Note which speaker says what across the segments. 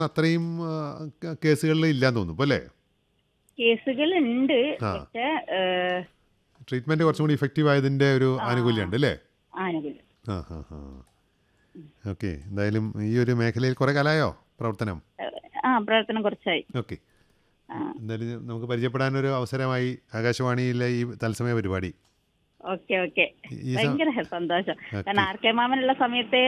Speaker 1: അത്രയും ആ, ക- കേസുകളിൽ ഇല്ലാന്ന് തോന്നുന്നു ഇപ്പൊ അല്ലേ
Speaker 2: കേസുകൾ ഉണ്ട്
Speaker 1: ആ.
Speaker 2: പക്ഷെ ഏഹ്,
Speaker 1: ട്രീറ്റ്മെന്റ് കുറച്ചും കൂടി ഇഫക്റ്റീവ് ആയതിന്റെ ഒരു ആനുകൂല്യം ഉണ്ട് അല്ലേ
Speaker 2: ആനുകൂല്യം
Speaker 1: ആ ഹാ ഹാ ഓക്കെ എന്തായാലും ഈ ഒരു മേഖലയിൽ കുറെ കാലമായോ പ്രവർത്തനം
Speaker 2: ഏഹ്, ആ പ്രവർത്തനം കുറച്ചായി
Speaker 1: ഓക്കെ
Speaker 2: ആ
Speaker 1: എന്തായാലും നമുക്ക് പരിചയപ്പെടാനൊരു അവസരമായി ആകാശവാണിയിലെ ഈ തത്സമയ പരിപാടി
Speaker 2: ഓക്കെ ഓക്കെ
Speaker 1: ഈ സ-
Speaker 2: ഭയങ്കര സന്തോഷം കാരണം ആർ കെ മാമനുള്ള സമയത്തെ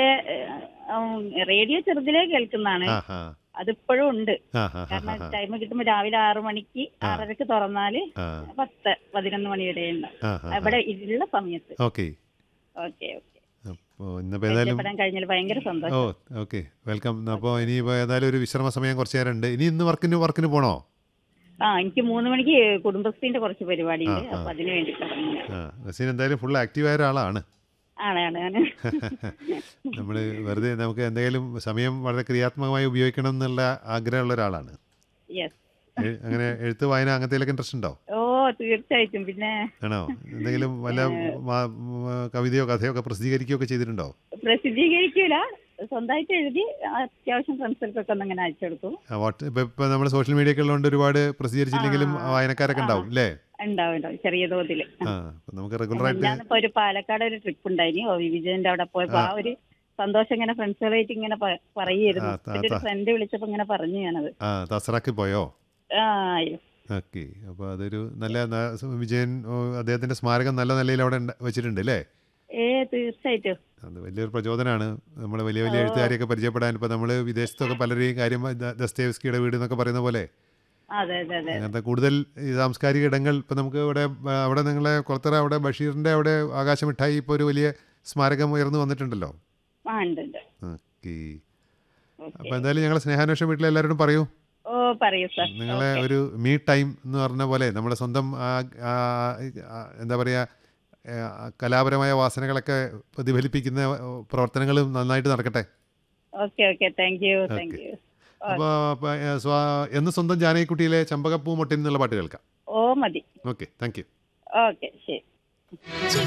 Speaker 2: റേഡിയോ ചെറുതിലേ കേൾക്കുന്നതാണ്
Speaker 1: ആ ഹാ
Speaker 2: അതിപ്പോഴും ഉണ്ട്
Speaker 1: ആ ഹാ ഹാ
Speaker 2: കാരണം
Speaker 1: ഹാ
Speaker 2: ടൈം കിട്ടുമ്പോൾ രാവിലെ ആറു മണിക്ക് ആറരക്ക് തുറന്നാല്
Speaker 1: ആ
Speaker 2: പത്ത് പതിനൊന്ന് മണി വരെ ഉണ്ട്
Speaker 1: ആ ഹാ
Speaker 2: ഇവിടെ ഉള്ള സമയത്ത്
Speaker 1: ഓക്കെ
Speaker 2: ഓക്കെ ഓക്കെ
Speaker 1: അപ്പോൾ ഇന്നിപ്പോൾ ഏതായാലും
Speaker 2: പരിചയപ്പെടാൻ കഴിഞ്ഞാൽ ഭയങ്കര സന്തോഷം
Speaker 1: ഓ ഓക്കെ വെൽക്കം അപ്പോൾ ഇനിയിപ്പോൾ ഏതായാലും ഒരു വിശ്രമ സമയം കുറച്ച് നേരം ഉണ്ട് ഇനി ഇന്ന് വർക്കിന് വർക്കിന് പോണോ
Speaker 2: ആ എനിക്ക് മൂന്ന് മണിക്ക് കുടുംബശ്രീന്റെ കുറച്ച് പരിപാടി ഉണ്ട് അപ്പൊ അതിനു വേണ്ടി പറഞ്ഞു
Speaker 1: ആ റസീൻ എന്തായാലും ഫുൾ ആക്റ്റീവായ ഒരാളാണ്
Speaker 2: ആണ് ആണ് ആണ്
Speaker 1: നമ്മൾ വെറുതെ നമുക്ക് എന്തെങ്കിലും സമയം വളരെ ക്രിയാത്മകമായി ഉപയോഗിക്കണം എന്നുള്ള ആഗ്രഹമുള്ള ഒരാളാണ്
Speaker 2: യെസ്
Speaker 1: എ- അങ്ങനെ എഴുത്ത് വായന അങ്ങനത്തേലൊക്കെ ഇൻട്രസ്റ്റ് ഉണ്ടോ
Speaker 2: ഓ തീർച്ചയായിട്ടും പിന്നെ
Speaker 1: ആണോ എന്തെങ്കിലും വല്ല മാ- മ- കവിതയോ കഥയോ ഒക്കെ പ്രസിദ്ധീകരിക്കുകയോ ഒക്കെ ചെയ്തിട്ടുണ്ടോ
Speaker 2: പ്രസിദ്ധീകരിക്കൂല സ്വന്തമായിട്ട് എഴുതി അത്യാവശ്യം ഫ്രണ്ട്സിൽക്കൊക്കെ ഒന്ന് അങ്ങനെ അയച്ചു കൊടുക്കും
Speaker 1: ആ, വാട്ട് ഇപ്പം ഇപ്പം നമ്മൾ സോഷ്യൽ മീഡിയ ഒക്കെ ഉള്ളതുകൊണ്ട് ഒരുപാട് പ്രസിദ്ധീകരിച്ചില്ലെങ്കിലും വായനക്കാരൊക്കെ ഉണ്ടാവും അല്ലേ
Speaker 2: ഉണ്ടാവും ഉണ്ടാവും ചെറിയ തോതില്
Speaker 1: ആ അപ്പം നമുക്ക് റെഗുലറായിട്ട്
Speaker 2: ഞാനിപ്പോ ഒരു പാലക്കാട് ഒരു ട്രിപ്പ് ഉണ്ടായിനി ഓ വി വിജയന്റെ അവിടെ പോയപ്പോ ആ ഒരു സന്തോഷം ഇങ്ങനെ ഫ്രണ്ട്സുകളായിട്ട് ഇങ്ങനെ പ- പറയായിരുന്നു
Speaker 1: ആ, ത-
Speaker 2: പിന്നെ ഒരു
Speaker 1: ത-
Speaker 2: ഫ്രണ്ട് വിളിച്ചപ്പോ ഇങ്ങനെ പറഞ്ഞു ഞാനത്
Speaker 1: ആ തസറാക്ക് പോയോ
Speaker 2: ആ yes.
Speaker 1: ഓക്കെ അപ്പോൾ അതൊരു നല്ല ന- വിജയൻ ഓ, അദ്ദേഹത്തിന്റെ സ്മാരകം നല്ല നിലയിൽ അവിടെ ഉണ്ട്- വെച്ചിട്ടുണ്ട് അല്ലേ
Speaker 2: ഏ തീർച്ചയായിട്ടും
Speaker 1: അത് വലിയൊരു പ്രചോദനമാണ് നമ്മൾ വലിയ വലിയ എഴുത്തുകാരെയൊക്കെ പരിചയപ്പെടാൻ ഇപ്പോൾ നമ്മൾ വിദേശത്തൊക്കെ പലരെയും കാര്യം ദ- ദസ്തേവ്സ്കിയുടെ വീട് എന്നൊക്കെ പറയുന്ന പോലെ
Speaker 2: അതെ അതെ അതെ
Speaker 1: അങ്ങനത്തെ കൂടുതൽ ഈ സാംസ്കാരിക ഇടങ്ങൾ ഇപ്പം നമുക്ക് ഇവിടെ ആ, അവിടെ നിങ്ങളെ കൊളത്തറ അവിടെ ബഷീറിൻ്റെ അവിടെ ആകാശമിഠായി ഇപ്പോൾ ഒരു വലിയ സ്മാരകം ഉയർന്നു വന്നിട്ടുണ്ടല്ലോ
Speaker 2: ആ ഉണ്ട് ഉണ്ട്
Speaker 1: ഓക്കെ
Speaker 2: ഓക്കെ
Speaker 1: അപ്പോൾ എന്തായാലും ഞങ്ങൾ സ്നേഹാന്വേഷണം വീട്ടിലെ എല്ലാവരോടും പറയൂ
Speaker 2: ഓ പറയൂ സാർ
Speaker 1: നിങ്ങളെ ഒരു മീ ടൈം എന്ന് പറഞ്ഞ പോലെ നമ്മുടെ സ്വന്തം ആ- ആ- ആ, എന്താ പറയുക കലാപരമായ വാസനകളൊക്കെ പ്രതിഫലിപ്പിക്കുന്ന പ്രവർത്തനങ്ങളും നന്നായിട്ട് നടക്കട്ടെ
Speaker 2: okay okay thank you thank you
Speaker 1: അപ്പോൾ എന്ന് സ്വന്തം ജാനകിക്കുട്ടിയിലെ ചമ്പകപ്പൂ മൊട്ടിൻ എന്നുള്ള പാട്ട് കേൾക്കാം
Speaker 2: ഓ മതി
Speaker 1: ഓക്കെ താങ്ക് യു
Speaker 2: ഓക്കെ ശരി